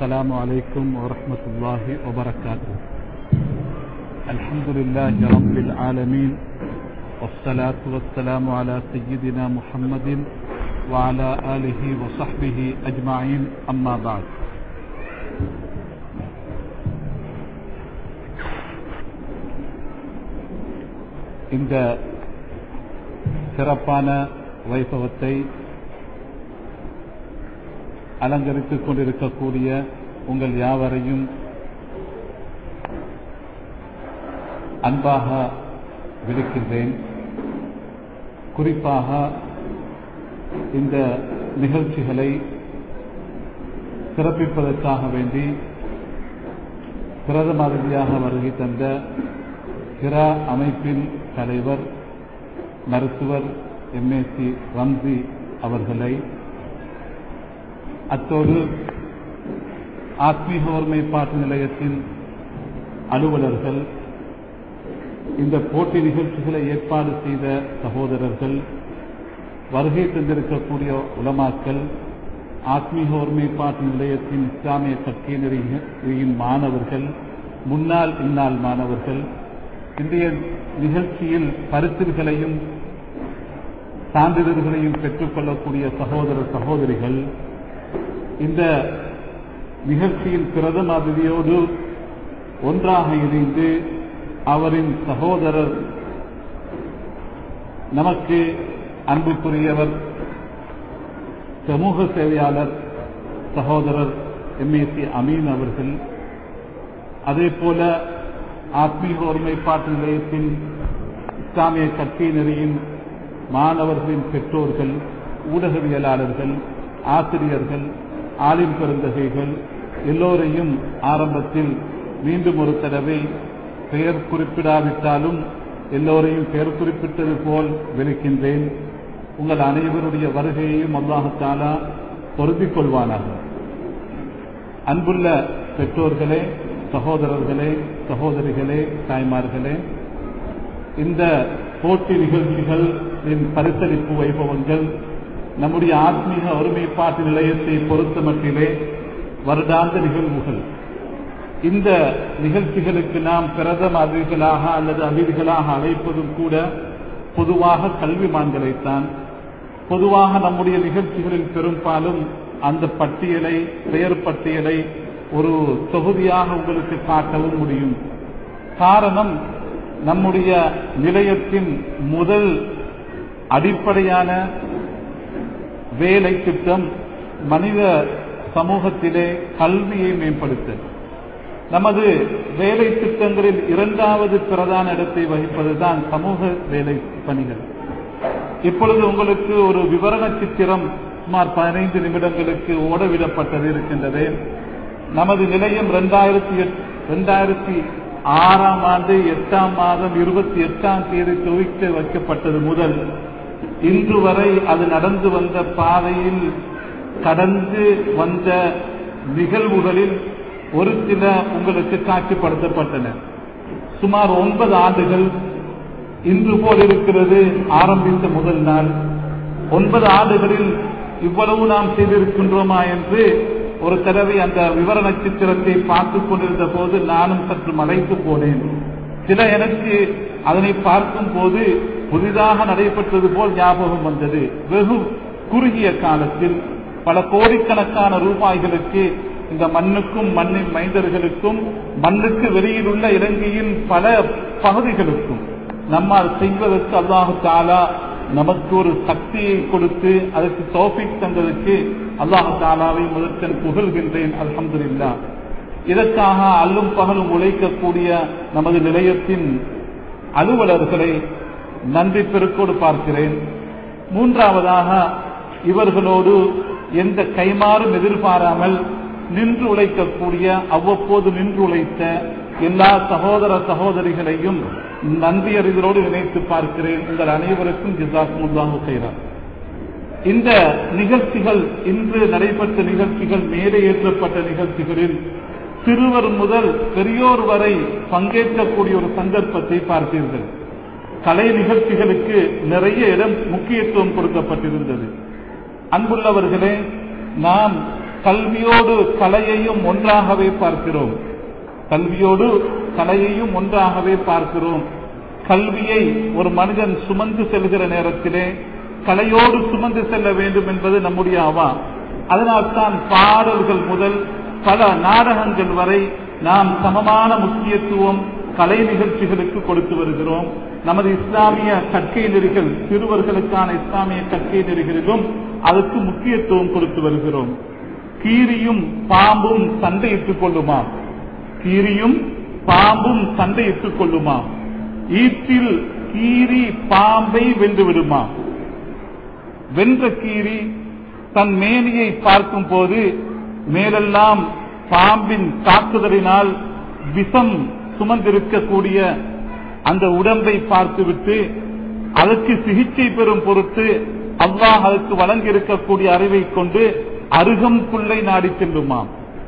السلام عليكم ورحمة الله وبركاته الحمد لله رب العالمين والصلاة والسلام على سيدنا محمد وعلى آله وصحبه أجمعين أما بعد இந்த சிறப்பான வைபவத்தை அலங்கரித்துக் கொண்டிருக்கக்கூடிய உங்கள் யாவரையும் அன்பாக விடுக்கின்றேன் குறிப்பாக இந்த நிகழ்ச்சிகளை சிறப்பிப்பதற்காக வேண்டி பிரதம அதிதியாக வருகை தந்த ஹிரா அமைப்பின் தலைவர் மருத்துவர் எம்ஏசி ரம்சி அவர்களை அத்தோடு ஆத்மீக ஒருமைப்பாட்டு நிலையத்தின் அலுவலர்கள் இந்த போட்டி நிகழ்ச்சிகளை ஏற்பாடு செய்த சகோதரர்கள் வருகை தந்திருக்கக்கூடிய உலமாக்கள் ஆத்மீக ஒருமைப்பாட்டு நிலையத்தின் இஸ்லாமிய கட்சியினரின் மாணவர்கள் முன்னாள் இந்நாள் மாணவர்கள் இன்றைய நிகழ்ச்சியில் பரிசில்களையும் சான்றிதழ்களையும் பெற்றுக்கொள்ளக்கூடிய சகோதர சகோதரிகள் இந்த நிகழ்ச்சியின் பிரதம அதிதியோடு ஒன்றாக இணைந்து அவரின் சகோதரர் நமக்கு அன்புக்குரியவர் சமூக சேவையாளர் சகோதரர் எம்ஏசி அமீன் அவர்கள் அதே போல ஆத்மீக ஒருமைப்பாட்டு நிலையத்தின் இஸ்லாமிய கட்சியினரின் மாணவர்களின் பெற்றோர்கள் ஊடகவியலாளர்கள் ஆசிரியர்கள் ஆலிம் பெருந்தகைகள் எல்லோரையும் ஆரம்பத்தில் மீண்டும் ஒரு தடவை பெயர் குறிப்பிடாவிட்டாலும் எல்லோரையும் பெயர் குறிப்பிட்டது போல் விളിக்கின்றேன் உங்கள் அனைவருடைய வருகையையும் அல்லாஹாலா பொருந்திக் கொள்வானாக அன்புள்ள பெற்றோர்களே சகோதரர்களே சகோதரிகளே தாய்மார்களே இந்த போட்டி நிகழ்ச்சிகளின் பரிசளிப்பு வைபவங்கள் நம்முடைய ஆத்மீக ஒருமைப்பாட்டு நிலையத்தை பொறுத்த மட்டிலே வருடாந்த நிகழ்வுகள் இந்த நிகழ்ச்சிகளுக்கு நாம் பிரதம அதிதிகளாக அல்லது அதிதிகளாக அழைப்பதும் கூட பொதுவாக கல்விமான்களைத்தான் பொதுவாக நம்முடைய நிகழ்ச்சிகளில் பெரும்பாலும் அந்த பட்டியலை பெயர் பட்டியலை ஒரு தொகுதியாக உங்களுக்கு காட்டவும் முடியும் காரணம் நம்முடைய நிலையத்தின் முதல் அடிப்படையான வேலை திட்டம் மனித சமூகத்திலே கல்வியை மேம்படுத்த நமது வேலை திட்டங்களில் இரண்டாவது பிரதான இடத்தை வகிப்பதுதான் சமூக வேலை பணிகள் இப்பொழுது உங்களுக்கு ஒரு விவரண சித்திரம் சுமார் பதினைந்து நிமிடங்களுக்கு ஓடவிடப்பட்டது இருக்கின்றது நமது நிலையம் இரண்டாயிரத்தி இரண்டாயிரத்தி ஆறாம் ஆண்டு எட்டாம் மாதம் இருபத்தி எட்டாம் தேதி துவக்கி வைக்கப்பட்டது முதல் இன்று வரை அது நடந்து வந்த பாதையில் கடந்து வந்த நிகழ்வுகளில் ஒரு சில உங்களுக்கு காட்சிப்படுத்தப்பட்டன சுமார் ஒன்பது ஆண்டுகள் இன்று போல் இருக்கிறது ஆரம்பித்த முதல் நாள் ஒன்பது ஆண்டுகளில் இவ்வளவு நாம் செய்திருக்கின்றோமா என்று ஒரு தடவை அந்த விவரண சித்திரத்தை பார்த்துக் கொண்டிருந்த போது நானும் சற்று மலைத்து போனேன் சில எனக்கு அதனை பார்க்கும் போது புதிதாக நடைபெற்றது போல் ஞாபகம் வந்தது வெகு குறுகிய காலத்தில் பல கோடிக்கணக்கான ரூபாய்களுக்கு இந்த மண்ணுக்கும் மண்ணின் மைந்தர்களுக்கும் மண்ணுக்கு வெளியில் உள்ள இலங்கையின் பல பகுதிகளுக்கும் நம்மால் செய்வதற்கு அல்லாஹு தாலா நமக்கு ஒரு சக்தியை கொடுத்து அதற்கு தோபிக் தந்ததற்கு அல்லாஹு தாலாவை முதற்கன் புகழ்கின்றேன் அலமதுல்லா இதற்காக அல்லும் பகலும் உழைக்கக்கூடிய நமது நிலையத்தின் அலுவலர்களை நன்றி பெருக்கோடு பார்க்கிறேன் மூன்றாவதாக இவர்களோடு எந்த கைமாறும் எதிர்பாராமல் நின்று உழைக்கக்கூடிய அவ்வப்போது நின்று உழைத்த எல்லா சகோதர சகோதரிகளையும் நன்றி அறிதலோடு நினைத்து பார்க்கிறேன் உங்கள் அனைவருக்கும் ஜிசாக்குமுல்லாஹு செய்கிறார் இந்த நிகழ்ச்சிகள் இன்று நடைபெற்ற நிகழ்ச்சிகள் மேலே ஏற்றப்பட்ட நிகழ்ச்சிகளில் சிறுவர் முதல் பெரியோர் வரை பங்கேற்கக்கூடிய ஒரு சந்தர்ப்பத்தை பார்த்தீர்கள் கலை நிகழ்ச்சிகளுக்கு நிறைய இடம் முக்கியத்துவம் கொடுக்கப்பட்டிருந்தது அன்புள்ளவர்களே நாம் கல்வியோடு கலையையும் ஒன்றாகவே பார்க்கிறோம் கல்வியோடு கலையையும் ஒன்றாகவே பார்க்கிறோம் கல்வியை ஒரு மனிதன் சுமந்து செல்கிற நேரத்திலே கலையோடு சுமந்து செல்ல வேண்டும் என்பது நம்முடைய அவா அதனால்தான் பாடல்கள் முதல் பல நாடகங்கள் வரை நாம் சமமான முக்கியத்துவம் கலை நிகழ்ச்சிகளுக்கு கொடுத்து வருகிறோம் நமது இஸ்லாமிய கற்கை நெறிகள் சிறுவர்களுக்கான இஸ்லாமிய கற்கை நெறிகளிலும் அதற்கு முக்கியத்துவம் கொடுத்து வருகிறோம் கீரியும் பாம்பும் சண்டையிட்டுக் கொள்ளுமாம் கீரியும் பாம்பும் சண்டையிட்டுக் கொள்ளுமாம் ஈற்றில் கீரி பாம்பை வென்று விடுமா வென்ற கீரி தன் மேனியை பார்க்கும் போது மேலெல்லாம் பாம்பின் தாக்குதலினால் விஷம் சுமந்திருக்கக்கூடிய அந்த உடம்பை பார்த்துவிட்டு அதற்கு சிகிச்சை பெறும் பொருட்டு அல்லாஹ் அதற்கு வழங்கியிருக்கக்கூடிய அறிவை கொண்டு அருகம் புல்லை நாடி செல்லுமாம்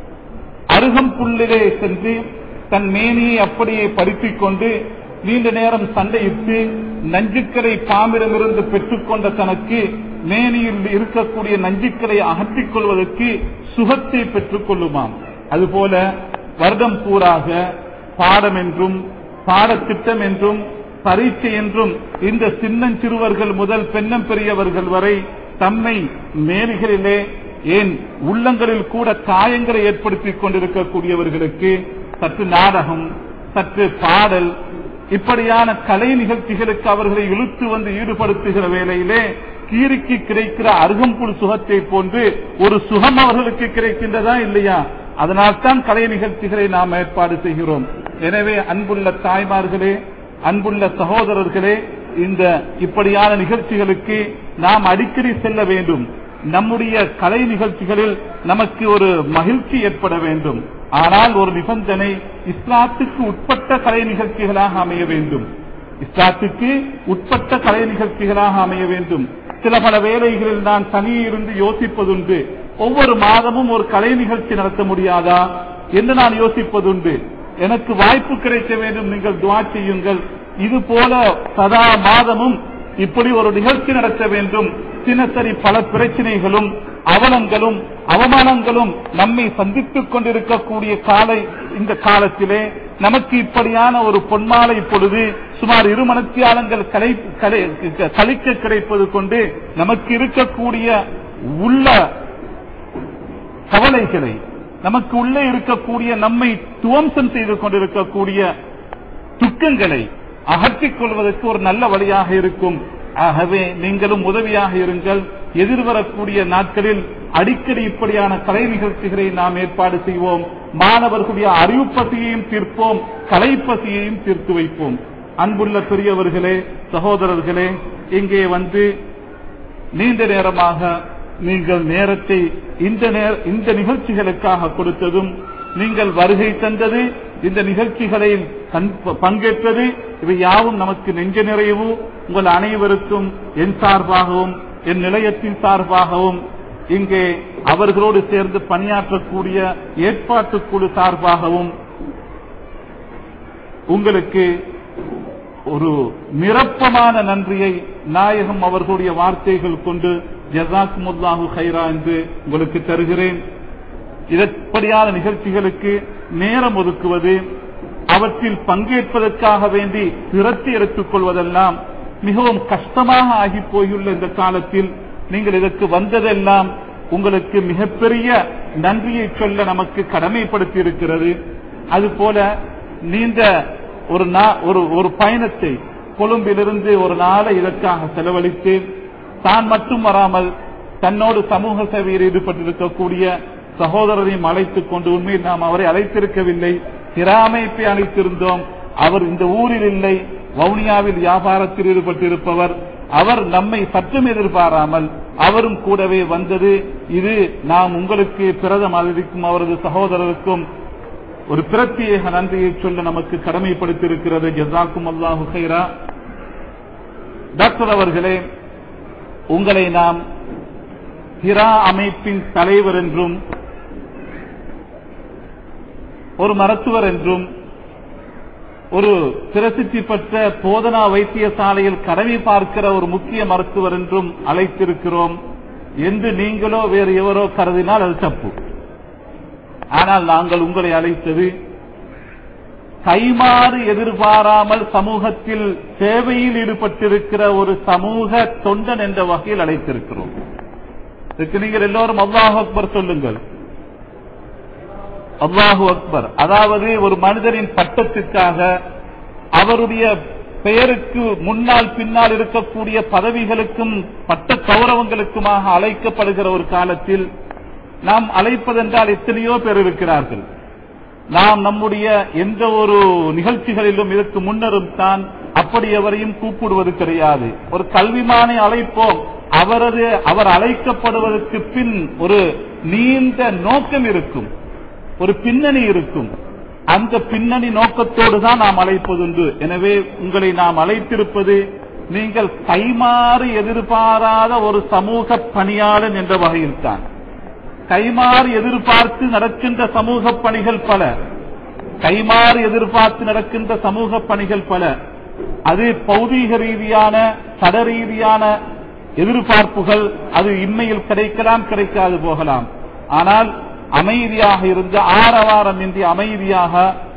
அருகம் புல்லிலே சென்று தன் மேனியை அப்படியே படுத்திக் கொண்டு நீண்ட நேரம் சண்டையிட்டு நஞ்சுக்கரை பாம்பிடமிருந்து பெற்றுக்கொண்ட தனக்கு மேனியில் இருக்கக்கூடிய நஞ்சுக்களை அகற்றிக் கொள்வதற்கு சுகத்தை பெற்றுக் கொள்ளுமாம் அதுபோல வருடம் பூராக பாடம் என்றும் பாடத்திட்டம் என்றும் பரீட்சை என்றும் இந்த சின்னஞ்சிறுவர்கள் முதல் பெண்ணம் பெரியவர்கள் வரை தம்மை மேலிகளிலே ஏன் உள்ளங்களில் கூட காயங்களை ஏற்படுத்திக் கொண்டிருக்கக்கூடியவர்களுக்கு சற்று நாடகம் சற்று பாடல் இப்படியான கலை நிகழ்ச்சிகளுக்கு அவர்களை இழுத்து வந்து ஈடுபடுத்துகிற வேளையிலே கீரிக்கு கிடைக்கிற அருகம்புல் சுகத்தை போன்று ஒரு சுகம் அவர்களுக்கு கிடைக்கின்றதா இல்லையா அதனால்தான் கலை நிகழ்ச்சிகளை நாம் ஏற்பாடு செய்கிறோம் எனவே அன்புள்ள தாய்மார்களே அன்புள்ள சகோதரர்களே இந்த இப்படியான நிகழ்ச்சிகளுக்கு நாம் அடிக்கடி செல்ல வேண்டும் நம்முடைய கலை நிகழ்ச்சிகளில் நமக்கு ஒரு மகிழ்ச்சி ஏற்பட வேண்டும் ஆனால் ஒரு நிபந்தனை இஸ்லாத்துக்கு உட்பட்ட கலை நிகழ்ச்சிகளாக அமைய வேண்டும் இஸ்லாத்துக்கு உட்பட்ட கலை நிகழ்ச்சிகளாக அமைய வேண்டும் சில பல வேலைகளில் நான் தனியே இருந்து யோசிப்பதுண்டு ஒவ்வொரு மாதமும் ஒரு கலை நிகழ்ச்சி நடத்த முடியாதா என்று நான் யோசிப்பதுண்டு எனக்கு வாய்ப்பு கிடைக்க வேண்டும் நீங்கள் துவா செய்யுங்கள் இது போல சதா மாதமும் இப்படி ஒரு நிகழ்ச்சி நடத்த வேண்டும் தினசரி பல பிரச்சனைகளும் அவலங்களும் அவமானங்களும் நம்மை சந்தித்துக் கொண்டிருக்கக்கூடிய காலை இந்த காலத்திலே நமக்கு இப்படியான ஒரு பொன்மாலை பொழுது சுமார் இரு மனத்தியாலங்கள் கலை கழிக்க கிடைப்பது கொண்டு நமக்கு இருக்கக்கூடிய உள்ள கவலைகளை நமக்கு உள்ளே இருக்கக்கூடிய நம்மை துவம்சம் செய்து கொண்டிருக்கக்கூடிய துக்கங்களை அகற்றிக் கொள்வதற்கு ஒரு நல்ல வழியாக இருக்கும் ஆகவே நீங்களும் உதவியாக இருங்கள் எதிர்வரக்கூடிய நாட்களில் அடிக்கடி இப்படியான கலை நிகழ்ச்சிகளை நாம் ஏற்பாடு செய்வோம் மாணவர்களுடைய அறிவு பசியையும் தீர்ப்போம் கலை பசியையும் தீர்த்து வைப்போம் அன்புள்ள பெரியவர்களே சகோதரர்களே இங்கே வந்து நீண்ட நேரமாக நீங்கள் நேரத்தை இந்த இந்த நிகழ்ச்சிகளுக்காக கொடுத்ததும் நீங்கள் வருகை தந்தது இந்த நிகழ்ச்சிகளில் பங்கேற்றது இவை யாவும் நமக்கு நெஞ்ச நிறைவு உங்கள் அனைவருக்கும் என் சார்பாகவும் என் நிலையத்தின் சார்பாகவும் இங்கே அவர்களோடு சேர்ந்து பணியாற்றக்கூடிய ஏற்பாட்டு குழு சார்பாகவும் உங்களுக்கு ஒரு நிரப்பமான நன்றியை நாயகம் அவர்களுடைய வார்த்தைகள் கொண்டு ஜசாக்குமுல்லாஹு ஹைரா என்று உங்களுக்கு தருகிறேன் இதற்படியான நிகழ்ச்சிகளுக்கு நேரம் ஒதுக்குவது அவற்றில் பங்கேற்பதற்காக வேண்டி திரட்டி எடுத்துக் கொள்வதெல்லாம் மிகவும் கஷ்டமாக ஆகி போயுள்ள இந்த காலத்தில் நீங்கள் இதற்கு வந்ததெல்லாம் உங்களுக்கு மிகப்பெரிய நன்றியை சொல்ல நமக்கு கடமைப்படுத்தி இருக்கிறது அதுபோல நீண்ட ஒரு ஒரு ஒரு பயணத்தை கொழும்பிலிருந்து ஒரு நாளை இதற்காக செலவழித்து தான் மட்டும் வராமல் தன்னோடு சமூக சேவையில் ஈடுபட்டிருக்கக்கூடிய சகோதரரையும் அழைத்துக் கொண்டு உண்மையில் நாம் அவரை அழைத்திருக்கவில்லை திராமைப்பை அழைத்திருந்தோம் அவர் இந்த ஊரில் இல்லை வவுனியாவில் வியாபாரத்தில் ஈடுபட்டிருப்பவர் அவர் நம்மை சற்றும் எதிர்பாராமல் அவரும் கூடவே வந்தது இது நாம் உங்களுக்கு பிரதம் அறிவிக்கும் அவரது சகோதரருக்கும் ஒரு பிரத்யேக நன்றியை சொல்ல நமக்கு கடமைப்படுத்தியிருக்கிறது ஜசாக்கும் அல்லாஹு ஹைரா டாக்டர் அவர்களே உங்களை நாம் ஹிரா அமைப்பின் தலைவர் என்றும் ஒரு மருத்துவர் என்றும் ஒரு பிரசித்தி பெற்ற போதனா வைத்தியசாலையில் கடமை பார்க்கிற ஒரு முக்கிய மருத்துவர் என்றும் அழைத்திருக்கிறோம் என்று நீங்களோ வேறு எவரோ கருதினால் அது தப்பு ஆனால் நாங்கள் உங்களை அழைத்தது கைமாறு எதிர்பாராமல் சமூகத்தில் சேவையில் ஈடுபட்டிருக்கிற ஒரு சமூக தொண்டன் என்ற வகையில் அழைத்திருக்கிறோம் இதுக்கு நீங்கள் எல்லோரும் அல்லாஹு அக்பர் சொல்லுங்கள் அல்லாஹு அக்பர் அதாவது ஒரு மனிதரின் பட்டத்துக்காக அவருடைய பெயருக்கு முன்னால் பின்னால் இருக்கக்கூடிய பதவிகளுக்கும் பட்ட கௌரவங்களுக்குமாக அழைக்கப்படுகிற ஒரு காலத்தில் நாம் அழைப்பதென்றால் எத்தனையோ பேர் இருக்கிறார்கள் நாம் நம்முடைய எந்த ஒரு நிகழ்ச்சிகளிலும் இதற்கு முன்னரும் தான் அப்படி எவரையும் கூப்பிடுவது கிடையாது ஒரு கல்விமானை அழைப்போம் அவரது அவர் அழைக்கப்படுவதற்கு பின் ஒரு நீண்ட நோக்கம் இருக்கும் ஒரு பின்னணி இருக்கும் அந்த பின்னணி நோக்கத்தோடு தான் நாம் அழைப்பதுண்டு எனவே உங்களை நாம் அழைத்திருப்பது நீங்கள் கைமாறு எதிர்பாராத ஒரு சமூக பணியாளன் என்ற வகையில் தான் கைமாறு எதிர்பார்த்து நடக்கின்ற சமூக பணிகள் பல கைமாறு எதிர்பார்த்து நடக்கின்ற சமூக பணிகள் பல அது பௌதீக ரீதியான சட ரீதியான எதிர்பார்ப்புகள் அது இன்மையில் கிடைக்கலாம் கிடைக்காது போகலாம் ஆனால் அமைதியாக இருந்து ஆரவாரம் இன்றி அமைதியாக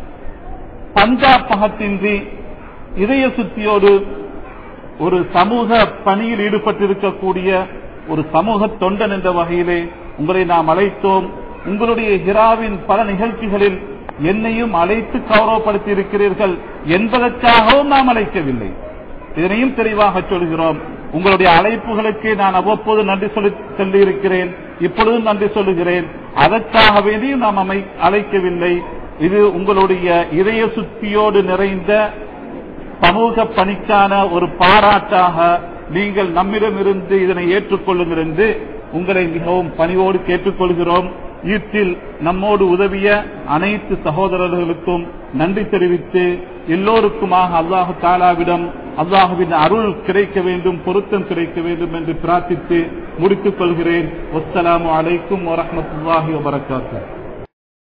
பஞ்சாபகத்தின்றி இதய சுத்தியோடு ஒரு சமூக பணியில் ஈடுபட்டிருக்கக்கூடிய ஒரு சமூக தொண்டன் என்ற வகையிலே உங்களை நாம் அழைத்தோம் உங்களுடைய ஹிராவின் பல நிகழ்ச்சிகளில் என்னையும் அழைத்து கௌரவப்படுத்தி இருக்கிறீர்கள் என்பதற்காகவும் நாம் அழைக்கவில்லை இதனையும் தெளிவாக சொல்கிறோம் உங்களுடைய அழைப்புகளுக்கு நான் அவ்வப்போது நன்றி சொல்லி சொல்லியிருக்கிறேன் இப்பொழுதும் நன்றி சொல்லுகிறேன் அதற்காக வேண்டியும் நாம் அமை அழைக்கவில்லை இது உங்களுடைய இதய சுத்தியோடு நிறைந்த சமூக பணிக்கான ஒரு பாராட்டாக நீங்கள் நம்மிடமிருந்து இதனை ஏற்றுக்கொள்ளுங்கள் என்று உங்களை மிகவும் பணிவோடு கேட்டுக்கொள்கிறோம் ஈட்டில் நம்மோடு உதவிய அனைத்து சகோதரர்களுக்கும் நன்றி தெரிவித்து எல்லோருக்குமாக அல்லாஹு தாலாவிடம் அல்லாஹுவின் அருள் கிடைக்க வேண்டும் பொருத்தம் கிடைக்க வேண்டும் என்று பிரார்த்தித்து முடித்துக் கொள்கிறேன் வஸ்ஸலாமு அலைக்கும் வரஹமத்துல்லாஹி வபரகாத்து